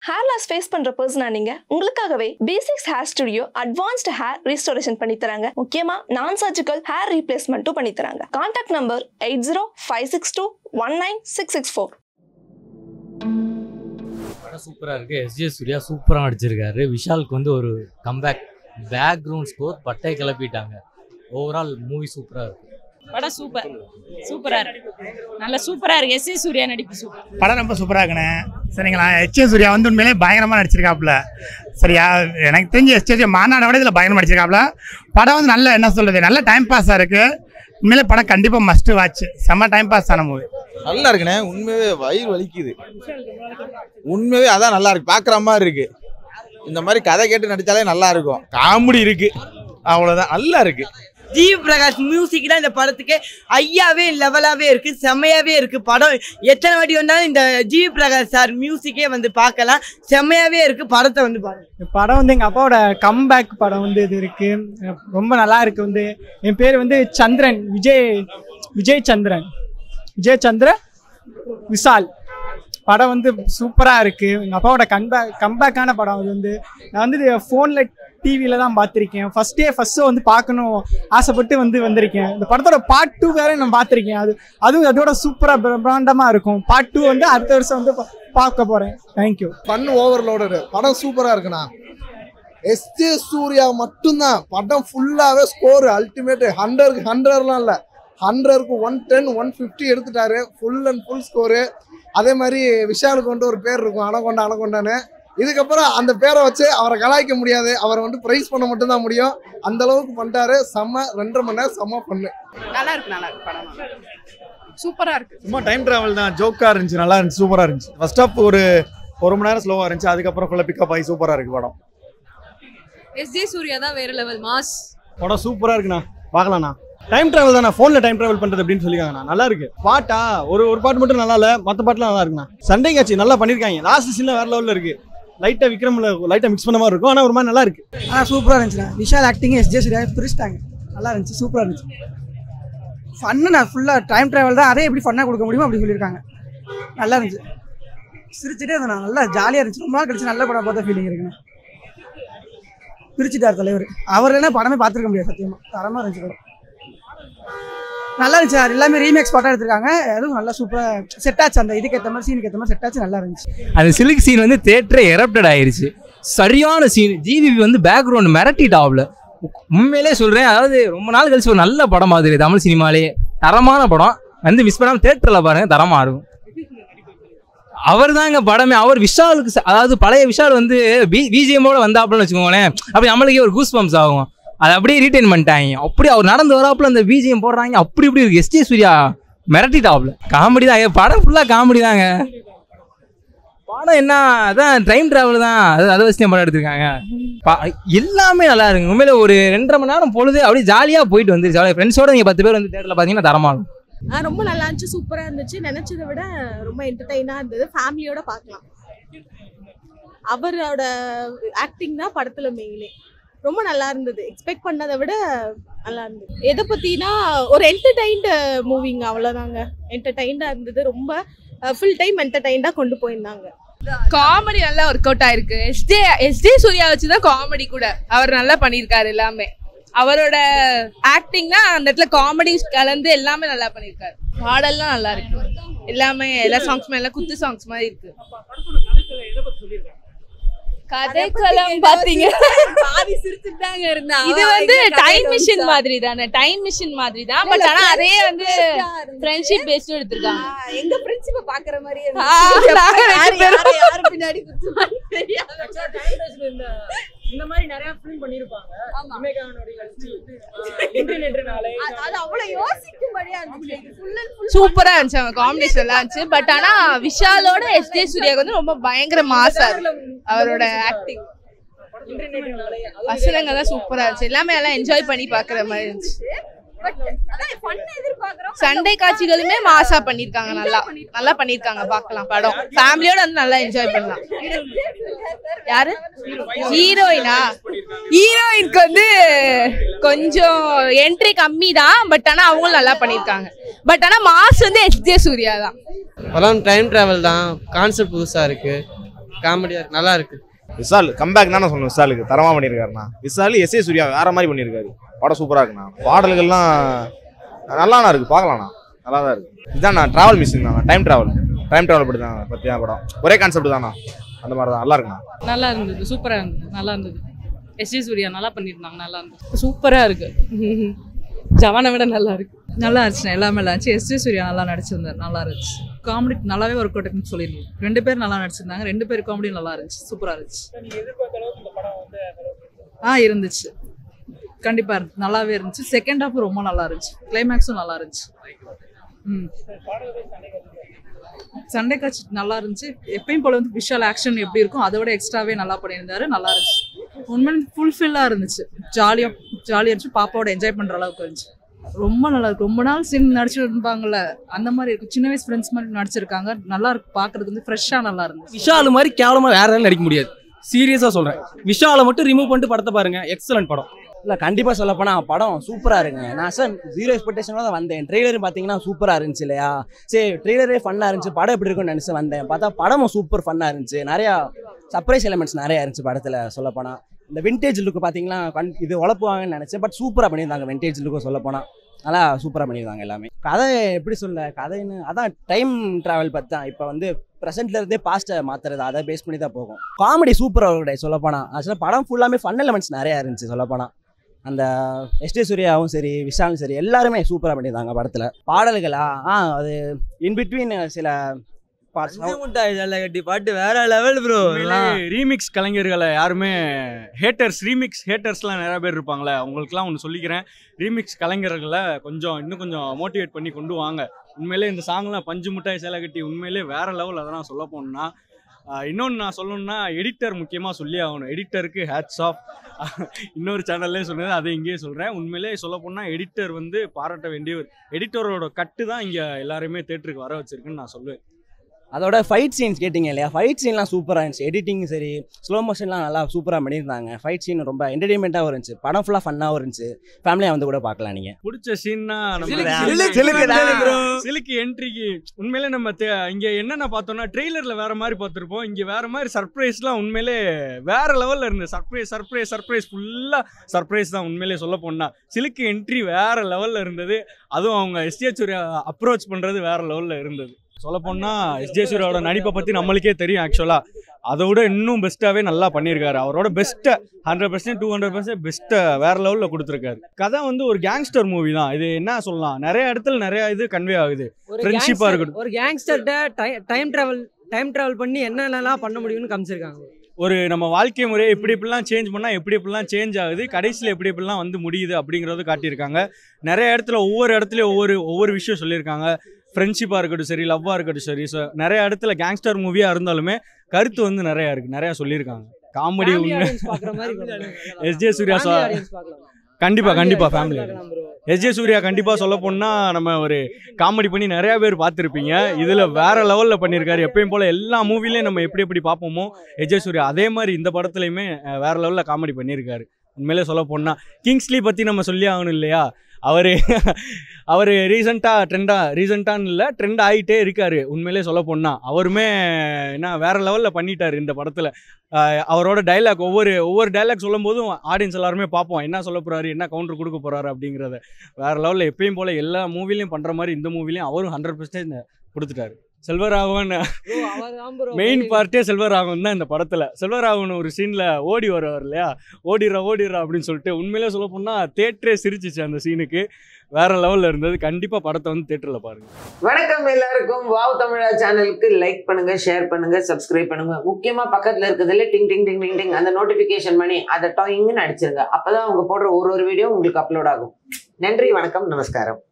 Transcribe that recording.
Hair loss face பண்ற பர்சனா நீங்க உங்களுக்காகவே basics hair studio advanced hair restoration பண்ணி தராங்க முக்கியமா நான் சர்ஜிக்கல் ஹேர் ரீப்ளேஸ்மெண்ட்டும் பண்ணி தராங்க contact number eight zero five six two one nine six six four படம் சூப்பராக இருக்குது எஸ்ஜே சூர்யா சூப்பராக நடிச்சிருக்காரு விஷாலுக்கு வந்து ஒரு கம்பேக் பேக்ரவுண்ட் ஸ்கோர் பட்டை கிளப்பிட்டாங்க ஓவரால் மூவி சூப்பராக இருக்கு படம் சூப்பர் சூப்பரா இருக்கு நல்ல சூப்பரா இருக்கு எஸ் ஏ சூர்யா நடிப்பு சூப்பர் படம் ரொம்ப சூப்பராக இருக்குண்ணே சரிங்களா எச்ஏ சூர்யா வந்து உண்மையிலே பயங்கரமாக நடிச்சிருக்காப்புல சரியா எனக்கு தெரிஞ்சு எஸ்ஏ சூர்யா மாநாட விட இதில் பயங்கரமாக நடிச்சிருக்காப்புல படம் வந்து நல்ல என்ன சொல்கிறது நல்ல டைம் பாஸாக இருக்குது உண்மையிலே படம் கண்டிப்பாக மஸ்ட் வாட்ச் செம்ம டைம் பாஸ் ஆன மூவி நல்லா இருக்குண்ணே உண்மையாவே வயிறு வலிக்குது உண்மையாவே அதான் நல்லா இருக்கு பார்க்குற மாதிரி இருக்கு இந்த மாதிரி கதை கேட்டு நடிச்சாலே நல்லா இருக்கும் காமெடி இருக்கு அவ்வளோதான் நல்லா இருக்கு ஜிவி பிரகாஷ் மியூசிக் தான் இந்த படத்துக்கு ஐயாவே லெவலாவே இருக்கு செம்மையாவே இருக்கு படம் எத்தனை வாட்டி வந்தாலும் இந்த ஜிவி பிரகாஷ் சார் மியூசிக்கே வந்து பார்க்கலாம் செம்மையாவே இருக்கு படத்தை வந்து பாருங்க இந்த படம் வந்து எங்கள் அப்பாவோட கம்பேக் படம் வந்து இது இருக்குது ரொம்ப நல்லா இருக்கு வந்து என் பேர் வந்து சந்திரன் விஜய் விஜய் சந்திரன் விஜய் சந்திரன் விஷால் படம் வந்து சூப்பராக இருக்குது எங்கள் அப்பாவோட கம்பேக் கம்பேக்கான படம் அது வந்து நான் வந்து ஃபோனில் டிவியில் தான் பார்த்துருக்கேன் ஃபஸ்ட்டே ஃபஸ்ட்டு வந்து பார்க்கணும் ஆசைப்பட்டு வந்து வந்திருக்கேன் இந்த படத்தோட பார்ட் டூ வேற நான் பார்த்துருக்கேன் அது அதுவும் அதோட சூப்பராக பிரம்மாண்டமாக இருக்கும் பார்ட் டூ வந்து அடுத்த வருஷம் வந்து பா- பார்க்க போகிறேன் தேங்க்யூ ஃபன் ஓவர்லோடடு படம் சூப்பரா இருக்குண்ணா எஸ்ஜே சூர்யா மட்டும்தான் படம் ஃபுல்லாவே ஸ்கோர் அல்டிமேட் ஹண்ட்ரடுக்கு ஹண்ட்ரட்லாம் இல்லை ஹண்ட்ரடுக்கு ஒன் டென் ஒன் ஃபிஃப்டி எடுத்துட்டாரு ஃபுல் அண்ட் ஃபுல் ஸ்கோரு அதே மாதிரி விஷாலுக்கு வந்து ஒரு பேர் இருக்கும் அனகொண்டா அனகொண்டான்னு இதுக்கப்புறம் அந்த பேரை வச்சு அவரை கலாய்க்க முடியாது அவரை வந்து ப்ரைஸ் பண்ண மட்டும்தான் முடியும் அந்த அளவுக்கு பண்ணிட்டாரு செம்ம ரெண்டரை மணி நேரம் செம்ம பண்ணு நல்லா இருக்கு நல்லா இருக்கு படம் சூப்பரா இருக்கு சும்மா டைம் டிராவல் தான் ஜோக்கா இருந்துச்சு நல்லா இருந்துச்சு சூப்பரா இருந்துச்சு ஃபர்ஸ்ட் ஆஃப் ஒரு ஒரு மணி நேரம் ஸ்லோவா இருந்துச்சு அதுக்கப்புறம் ஃபுல்லாக பிக்கப் ஆகி சூப்பரா இருக்கு படம் எஸ் ஜே சூர்யா தான் வேற லெவல் மாஸ் படம் சூப்பரா இருக்குண்ணா பார்க்கலாம்ண்ணா டைம் டிராவல் தானே ஃபோனில் டைம் டிராவல் பண்ணுறது அப்படின்னு சொல்லியிருக்காங்கண்ணா நல்லா இருக்கு பாட்டா ஒரு ஒரு பாட்டு மட்டும் நல்லா இல்லை மற்ற பாட்டுலாம் நல்லா இருக்குண்ணா சண்டை காட்சி நல்லா பண்ணியிருக்காங்க லாஸ்ட் சீன்ல வேற லெவலில் இருக்கு லைட்டாக விக்ரமில் லைட்டாக மிக்ஸ் பண்ண மாதிரி இருக்கும் ஆனால் ஒரு மாதிரி நல்லா இருக்கு ஆனால் சூப்பராக இருந்துச்சுண்ணா விஷால் ஆக்டிங் எஸ் ஜே சூர்யா பிரிச்சிட்டாங்க நல்லா இருந்துச்சு சூப்பராக இருந்துச்சு ஃபன்னு ஃபுல்லாக டைம் டிராவல் தான் அதே எப்படி ஃபன்னாக கொடுக்க முடியுமோ அப்படி சொல்லியிருக்காங்க நல்லா இருந்துச்சு சிரிச்சுட்டே இருந்தேன் நல்லா ஜாலியாக இருந்துச்சு ரொம்ப நாள் கழிச்சு நல்ல படம் பார்த்த ஃபீலிங் இருக்குண்ணா பிரிச்சுட்டார் தலைவர் அவர் என்ன படமே பார்த்துருக்க முடியாது சத்தியமாக தரமாக இருந்துச்சு படம் நல்லா இருந்துச்சு அது எல்லாமே ரீமேக்ஸ் படம் எடுத்திருக்காங்க அதுவும் நல்லா சூப்பராக செட் ஆச்சு அந்த இதுக்கு ஏற்ற மாதிரி சீனுக்கு ஏற்ற மாதிரி செட் ஆச்சு நல்லா இருந்துச்சு அந்த சில்க் சீன் வந்து தேட்டரே எரப்டட் ஆயிருச்சு சரியான சீன் ஜிவிபி வந்து பேக்ரவுண்ட் மிரட்டிட்டாப்ல உண்மையிலே சொல்றேன் அதாவது ரொம்ப நாள் கழிச்சு ஒரு நல்ல படம் மாதிரி தமிழ் சினிமாலே தரமான படம் வந்து மிஸ் பண்ணாம தேட்டரில் பாருங்க தரமா இருக்கும் அவர் தாங்க படமே அவர் விஷாலுக்கு ச- அதாவது பழைய விஷால் வந்து பி பிஜிஎம்மோட வந்தாப்புலன்னு வச்சுக்கோங்களேன் அப்படி நம்மளுக்கே ஒரு கூஸ் பம்ப்ஸ் ஆகும் அதை அப்படியே ரீட்டைன் பண்ணிட்டாங்க அப்படி அவர் நடந்து வராப்புல அந்த பிஜிஎம் போடுறாங்க அப்படி இப்படி இருக்கு எஸ்ஜே சூர்யா மிரட்டிட்டாப்ல காமெடி தான் ஏன் படம் ஃபுல்லாக காமெடி தாங்க படம் என்ன அதான் டைம் டிராவல் தான் அது அதை வச்சு தான் படம் எடுத்திருக்காங்க பா- எல்லாமே நல்லா இருக்குங்க உண்மையில ஒரு ரெண்டரை மணி நேரம் பொழுது அப்படியே ஜாலியாக போயிட்டு வந்துருச்சு அவ்வளோ ஃப்ரெண்ட்ஸோட நீங்கள் பத்து பேர் வந்து தேட்டரில் பார்த்தீங்கன்னா தரமா இருக்கும் ரொம்ப நல்லா இருந்துச்சு சூப்பரா இருந்துச்சு நினைச்சதை விட ரொம்ப என்டர்டைனா இருந்தது ஃபேமிலியோட பார்க்கலாம் அவரோட ஆக்டிங் தான் படத்துல மெயினே ரொம்ப நல்லா இருந்தது எக்ஸ்பெக்ட் பண்ணதை விட நல்லா இருந்தது எதை பத்தினா ஒரு என்டர்டைன்டு மூவிங்க அவ்வளோதாங்க என்டர்டைன்டா இருந்தது ரொம்ப ஃபுல் டைம் என்டர்டைன்டா கொண்டு போயிருந்தாங்க காமெடி நல்லா ஒர்க் அவுட் ஆயிருக்கு எஸ்ஜே எஸ்ஜே சூர்யா வச்சு தான் காமெடி கூட அவர் நல்லா பண்ணியிருக்காரு எல்லாமே அவரோட ஆக்டிங் தான் அந்த இடத்துல காமெடி கலந்து எல்லாமே நல்லா பண்ணியிருக்காரு பாடல்லாம் நல்லா இருக்கு எல்லாமே எல்லா சாங்ஸுமே எல்லாம் குத்து சாங்ஸ் மாதிரி இருக்கு கதைக்களம் பாத்தீங்க பாதி சிரிச்சுட்டாங்க இருந்தா இது வந்து டைம் மிஷின் மாதிரி தானே டைம் மிஷின் மாதிரி தான் பட் ஆனா அதே வந்து ஃப்ரெண்ட்ஷிப் பேஸ்டு எடுத்திருக்காங்க எங்க ஃப்ரெண்ட்ஷிப்பை பாக்குற மாதிரியே ஆ, நாங்க ரெண்டு பேரும். யாரு பின்னாடி குத்துவான்னு தெரியாது இந்த மாதிரி நிறைய ஃபிலிம் பண்ணியிருப்பாங்க அது- அது அவ்வளவு யோசிக்கும்படியா இருந்துச்சு ஃபுல் அண்ட் ஃபுல் சூப்பரா இருந்துச்சு அவங்க காம்பினேஷன் நல்லா இருந்துச்சு பட் ஆனா விஷாலோட எஸ் ஜே சூர்யாக்கு வந்து ரொம்ப பயங்கர மாசா இருக்கு அவரோட ஆக்டிங் வசனங்க தான் சூப்பரா இருந்துச்சு எல்லாமே எல்லாம் என்ஜாய் பண்ணி பாக்குற மாதிரி இருந்துச்சு பட் அதான் ஃபன் எதிர்பார்க்கறோம் சண்டை காட்சிகளுமே மாசா பண்ணிருக்காங்க நல்லா நல்லா பண்ணிருக்காங்க பார்க்கலாம் படம் ஃபேமிலியோட வந்து நல்லா என்ஜாய் பண்ணலாம் யாரு ஹீரோயினா ஹீரோயினுக்கு வந்து கொஞ்சம் என்ட்ரி கம்மி தான் பட் ஆனா அவங்களும் நல்லா பண்ணிருக்காங்க பட் ஆனா மாஸ் வந்து எஸ் ஜே சூர்யா தான் படம் டைம் டிராவல் தான் கான்செப்ட் புதுசாக இருக்குது காமெடியாக நல்லா இருக்கு விசால் கம்பேக் தான் சொல்லணும் விசாலுக்கு தரமாக பண்ணியிருக்காருண்ணா விசால் எஸ் ஏ சூர்யா வேற மாதிரி பண்ணியிருக்காரு படம் சூப்பராக இருக்குண்ணா பாடல்கள்லாம் நல்லாண்ணா இருக்கு பார்க்கலாம்ண்ணா நல்லா தான் இருக்கு இதுதாண்ணா ட்ராவல் மிஷின் தான் டைம் ட்ராவல் டைம் ட்ராவல் பற்றி தான் பற்றி தான் படம் ஒரே கான்செப்ட் தானா அந்த மாதிரி தான் நல்லா இருக்குண்ணா நல்லா இருந்தது சூப்பராக இருந்தது நல்லா இருந்தது எஸ்ஜே சூர்யா நல்லா பண்ணியிருந்தாங்க நல்லா இருந்தது சூப்பராக இருக்கு ஜவானை விட நல்லா இருக்கு நல்லா இருந்துச்சு எல்லாமே நல்லா இருந்துச்சு எஸ்ஜே சூர்யா நல்லா நடிச்சிருந்தார் நல்லா இருந்துச்சு காமெடி நல்லாவே ஒர்க் அவுட் இருக்குன்னு சொல்லிருந்தோம் ரெண்டு பேர் நல்லா நடிச்சிருந்தாங்க ரெண்டு பேர் காமெடியும் நல்லா இருந்துச்சு சூப்பராக இருந்துச்சு ஆ இருந்துச்சு கண்டிப்பாக இருந்துச்சு நல்லாவே இருந்துச்சு செகண்ட் ஹாஃப் ரொம்ப நல்லா இருந்துச்சு கிளைமேக்ஸும் நல்லா இருந்துச்சு ம் சண்டை காட்சி நல்லா இருந்துச்சு எப்பயும் போல வந்து விஷுவல் ஆக்ஷன் எப்படி இருக்கும் அதை விட எக்ஸ்ட்ராவே நல்லா பண்ணியிருந்தாரு நல்லா இருந்துச்சு உண்மையில ஃபுல்ஃபில்லாக இருந்துச்சு ஜாலியாக ஜாலியாக இருந்துச்சு பாப்பாவோட என்ஜாய் பண்ணுற அளவுக்கு இருந்துச்சு ரொம்ப நல்லா இருக்கு ரொம்ப நாள் சீன் நடிச்சிருப்பாங்கல்ல அந்த மாதிரி இருக்கு சின்ன வயசு ஃப்ரெண்ட்ஸ் மாதிரி நடிச்சிருக்காங்க நல்லா இருக்கு பார்க்கறதுக்கு வந்து ஃப்ரெஷ்ஷாக நல்லா இருந்துச்சு விஷால் மாதிரி கேவலமா வேற யாரும் நடிக்க முடியாது சீரியஸா சொல்றேன் விஷாலை மட்டும் ரிமூவ் பண்ணிட்டு படத்தை பாருங்க எக்ஸலன்ட் படம் இல்லை கண்டிப்பாக சொல்ல போனால் படம் சூப்பராக இருக்குங்க நான் சார் ஜீரோ எக்ஸ்பெக்டேஷனோட தான் வந்தேன் ட்ரெய்லர் பார்த்தீங்கன்னா சூப்பராக இருந்துச்சு இல்லையா சரி ட்ரெய்லரே ஃபன்னாக இருந்துச்சு படம் எப்படி இருக்கும்னு நினச்சி வந்தேன் பார்த்தா படமும் சூப்பர் ஃபன்னாக இருந்துச்சு நிறையா சர்ப்ரைஸ் எலிமெண்ட்ஸ் நிறையா இருந்துச்சு படத்தில் சொல்ல போனால் இந்த விண்டேஜ் லுக்கு பார்த்தீங்கன்னா கண் இது உழப்புவாங்கன்னு நினச்சேன் பட் சூப்பராக பண்ணியிருந்தாங்க விண்டேஜ் லுக்கு சொல்ல போனால் நல்லா சூப்பராக பண்ணியிருந்தாங்க எல்லாமே கதை எப்படி சொல்ல கதைன்னு அதான் டைம் ட்ராவல் பற்றி தான் இப்போ வந்து ப்ரெசென்ட்ல இருந்தே பாஸ்ட்டை மாற்றுறது அதை பேஸ் பண்ணி தான் போகும் காமெடி சூப்பராக இருக்கும் சொல்ல போனால் ஆக்சுவலாக படம் ஃபுல்லாமே ஃபன் எலமெண்ட்ஸ் நிறையா இருந்துச்சு சொல்ல போனால் அந்த எஸ்டி சூர்யாவும் சரி விஷாலும் சரி எல்லாருமே சூப்பராக பண்ணியிருந்தாங்க படத்தில் பாடல்களா ஆ அது இன்பிட்வீன் சில கட்டி பாட்டு வேற லெவல் ப்ரோ ரீமிக்ஸ் கலைஞர்களை யாருமே ஹேட்டர்ஸ் ரீமிக்ஸ் ஹேட்டர்ஸ்லாம் நிறைய பேர் இருப்பாங்களே அவங்களுக்குலாம் ஒன்று சொல்லிக்கிறேன் ரீமிக்ஸ் கலைஞர்களை கொஞ்சம் இன்னும் கொஞ்சம் மோட்டிவேட் பண்ணி கொண்டு வாங்க உண்மையிலே இந்த சாங்லாம் பஞ்சு முட்டாய் சேலை கட்டி உண்மையிலே வேற லெவல் அதெல்லாம் சொல்ல போனோம்னா இன்னொன்று நான் சொல்லணும்னா எடிட்டர் முக்கியமாக சொல்லி ஆகணும் எடிட்டருக்கு ஹேட்ஸ் ஆஃப் இன்னொரு சேனல்லே சொன்னது அதை இங்கேயே சொல்கிறேன் உண்மையிலே சொல்ல போனால் எடிட்டர் வந்து பாராட்ட வேண்டியவர் எடிட்டரோட கட்டு தான் இங்கே எல்லாருமே தேட்டருக்கு வர வச்சிருக்குன்னு நான் சொல்லுவேன் அதோட ஃபைட் சீன்ஸ் கேட்டிங்க இல்லையா ஃபைட் சீன்லாம் சூப்பராக இருந்துச்சு எடிட்டிங் சரி ஸ்லோ மோஷன்லாம் நல்லா சூப்பராக பண்ணியிருந்தாங்க ஃபைட் சீன் ரொம்ப என்டர்டைன்மெண்ட்டாகவும் இருந்துச்சு படம் ஃபுல்லாக ஃபன்னாகவும் இருந்துச்சு ஃபேமிலியாக வந்து கூட பார்க்கலாம் நீங்கள் பிடிச்ச சீன்னா சிலுக்கு, நம்ம சிலுக்கு தான். சிலுக்கு என்ட்ரிக்கு உண்மையிலே நம்ம தே- இங்க என்னென்ன பார்த்தோம்னா ட்ரெய்லர்ல வேற மாதிரி பார்த்துருப்போம் இங்க வேற மாதிரி சர்ப்ரைஸ்லாம் உண்மையிலே வேற லெவல்ல இருந்து சர்ப்ரைஸ் சர்ப்ரைஸ் சர்ப்ரைஸ் ஃபுல்லா சர்ப்ரைஸ் தான் உண்மையிலே சொல்ல போனா சிலுக்கு என்ட்ரி வேற லெவல்ல இருந்தது அதுவும் அவங்க எஸ்ஜே சூர்யா அப்ரோச் பண்றது வேற லெவல்ல இருந்தது சொல்ல போனா எஸ்ஜே சூர்யாவோட நடிப்பை பத்தி நம்மளுக்கே தெரியும் ஆக்சுவலா அதை விட இன்னும் பெஸ்ட்டாவே நல்லா பண்ணியிருக்காரு அவரோட பெஸ்ட்டை hundred percent two hundred percent பெஸ்ட்டை வேற லெவலில் கொடுத்துருக்காரு கதை வந்து ஒரு கேங்ஸ்டர் மூவி தான் இது என்ன சொல்லலாம் நிறைய இடத்துல நிறைய இது கன்வே ஆகுது ஃப்ரெண்ட்ஷிப்பாக இருக்கட்டும் ஒரு கேங்ஸ்டர்கிட்ட டைம் டிராவல் டைம் டிராவல் பண்ணி என்னென்னலாம் பண்ண முடியும்னு காமிச்சிருக்காங்க ஒரு நம்ம வாழ்க்கை முறையை எப்படி எப்படிலாம் சேஞ்ச் பண்ணால் எப்படி எப்படிலாம் சேஞ்ச் ஆகுது கடைசியில் எப்படி எப்படிலாம் வந்து முடியுது அப்படிங்கிறத காட்டியிருக்காங்க நிறைய இடத்துல ஒவ்வொரு இடத்துலையும் ஒவ்வொரு ஒவ்வொரு விஷயம் சொல்லியிருக்காங்க ஃப்ரெண்ட்ஷிப்பாக இருக்கட்டும் சரி லவ்வாக இருக்கட்டும் சரி ஸோ நிறைய இடத்துல கேங்ஸ்டர் மூவியாக இருந்தாலுமே கருத்து வந்து நிறையா இருக்குது நிறையா சொல்லியிருக்காங்க காமெடி Family உண்மை audience பார்க்குற மாதிரி கொண்டு எஸ்ஜே சூர்யா Family audience பார்க்கலாம். கண்டிப்பாக Family கண்டிப்பாக audience ஃபேமிலி பார்க்கலாம் bro. எஸ்ஜே சூர்யா கண்டிப்பாக சொல்ல போனால் நம்ம ஒரு காமெடி பண்ணி நிறைய பேர் பார்த்துருப்பீங்க இதில் வேற லெவலில் பண்ணியிருக்காரு எப்பயும் போல் எல்லா மூவிலையும் நம்ம எப்படி எப்படி பார்ப்போமோ எஸ்ஜே சூர்யா அதே மாதிரி இந்த படத்துலையுமே அஹ், வேற லெவலில் காமெடி பண்ணியிருக்காரு உண்மையிலே சொல்ல போனால் கிங்ஸ்லி பற்றி நம்ம சொல்லி ஆகணும் இல்லையா அவர் அவர் ரீசெண்டாக ட்ரெண்டாக ரீசெண்டான்னு இல்லை ட்ரெண்ட் ஆகிட்டே இருக்காரு உண்மையிலே சொல்ல போனால் அவருமே என்ன வேற லெவலில் பண்ணிட்டாரு இந்த படத்தில் அவரோட டைலாக் ஒவ்வொரு ஒவ்வொரு டைலாக் சொல்லும் போதும் ஆடியன்ஸ் எல்லாருமே பார்ப்போம் என்ன சொல்ல போறாரு என்ன கவுண்டர் கொடுக்க போறாரு அப்படிங்கிறத வேற லெவலில் எப்பயும் போல எல்லா மூவிலையும் பண்ற மாதிரி இந்த மூவிலையும் அவரும் ஹண்ட்ரட் பர்சன்டேஜ் கொடுத்துட்டாரு செல்வராகவன் மெயின் பார்ட்டே செல்வராகவன் தான் இந்த படத்துல செல்வராகவன் ஒரு சீன்ல ஓடி வருவார் இல்லையா ஓடிடுறா ஓடிடுறா அப்படின்னு சொல்லிட்டு உண்மையிலே சொல்ல போனா தேட்டரே சிரிச்சிச்சு அந்த சீனுக்கு வேற லெவல்ல இருந்தது கண்டிப்பா படத்தை வந்து தேட்டர்ல பாருங்க வணக்கம் எல்லாருக்கும் வாவ் தமிழா சேனலுக்கு லைக் பண்ணுங்க ஷேர் பண்ணுங்க சப்ஸ்கிரைப் பண்ணுங்க முக்கியமா பக்கத்துல இருக்கிறதுல டிங் டிங் டிங் டிங் டிங் அந்த நோட்டிபிகேஷன் பண்ணி அதை டாயிங்னு அடிச்சிருங்க அப்பதான் அவங்க போடுற ஒரு ஒரு வீடியோ உங்களுக்கு அப்லோட் ஆகும் நன்றி வணக்கம் நமஸ்காரம்